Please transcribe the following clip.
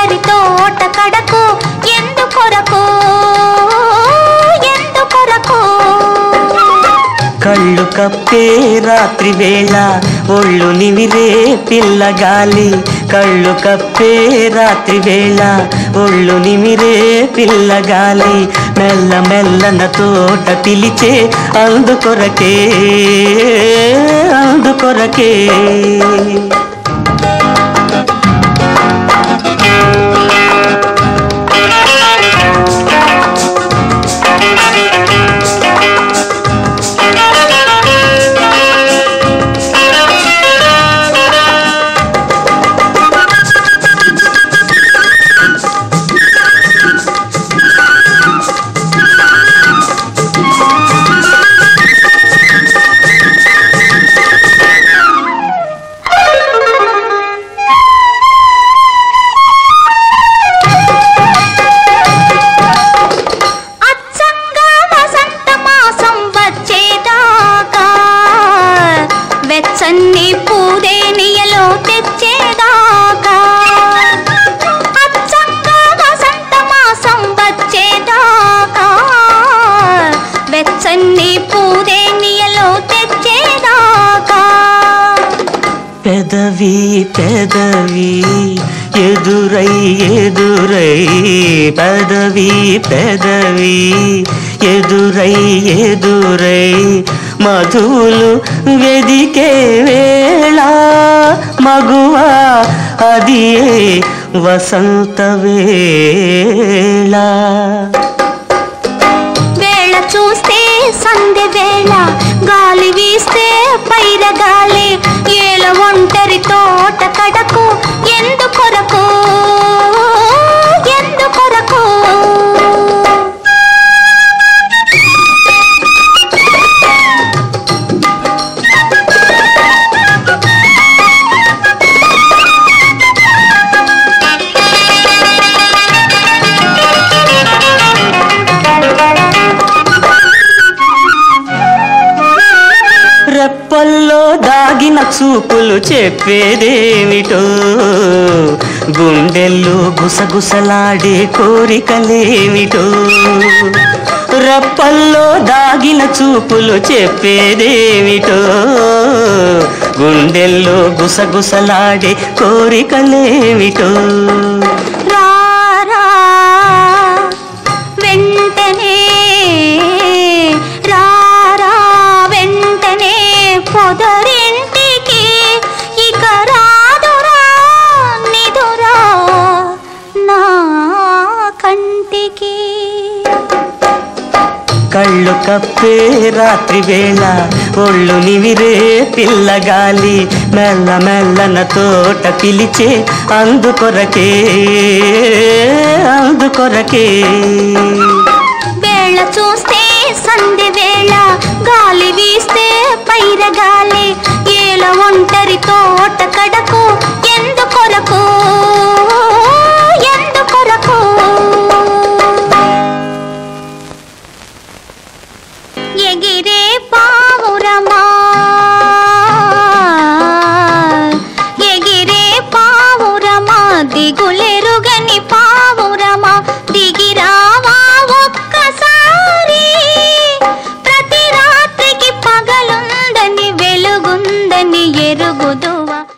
ఒంటరి తోట కడకు ఎందుకొరకు ఎందుకొరకు కళ్ళు కప్పే రాత్రి వేళ ఒళ్ళు నిమిరే పిల్లగాలి కళ్ళు కప్పే రాత్రి వేళ ఒళ్ళు నిమిరే పిల్లగాలి మెల్ల మెల్లన తోట పిలిచే అందుకొరకే అందుకొరకే అచ్చంగా వసంత మాసం వచ్చేదాకా వెచ్చని పూదేనియలో తెచ్చేదాకా అచ్చంగా వసంత మాసం వచ్చేదాకా వెచ్చని పూదేనియలో తెచ్చేదాకా పెదవి పెదవి ఎదురై ఎదురై పెదవి పెదవి ఎదురై ఎదురై మధువులు వెదికే వేళ మగువ అది వసంత వేళ వేళ చూస్తే సందె వేళ గాలి వీస్తే పైర గాలి ఏల ఒంటరి తోట కడకు ఎందుకొరకు ఎందుకొరకు రెప్పల్లో దాగిన చూపులు చెప్పేదేమిటో గుండెల్లో గుసగుసలాడే కోరికలేమిటో రెప్పల్లో దాగిన చూపులు చెప్పేదేమిటో గుండెల్లో గుసగుసలాడే కోరికలేమిటో రారా వెంటనే రారా వెంటనే పొదరింటికి ఇక రాదురా నిదురా నా కంటికి కళ్ళు కప్పే రాత్రి వేళ ఒళ్ళు నివిరే పిల్లగాలి మెల్ల మెల్లన తోట పిలిచే అందుకొరకే అందుకొరకే వేళ చూస్తే సంధి వేళ గాలి వీస్తే పైర గాలి ఏల ఒంటరి తోట కడకు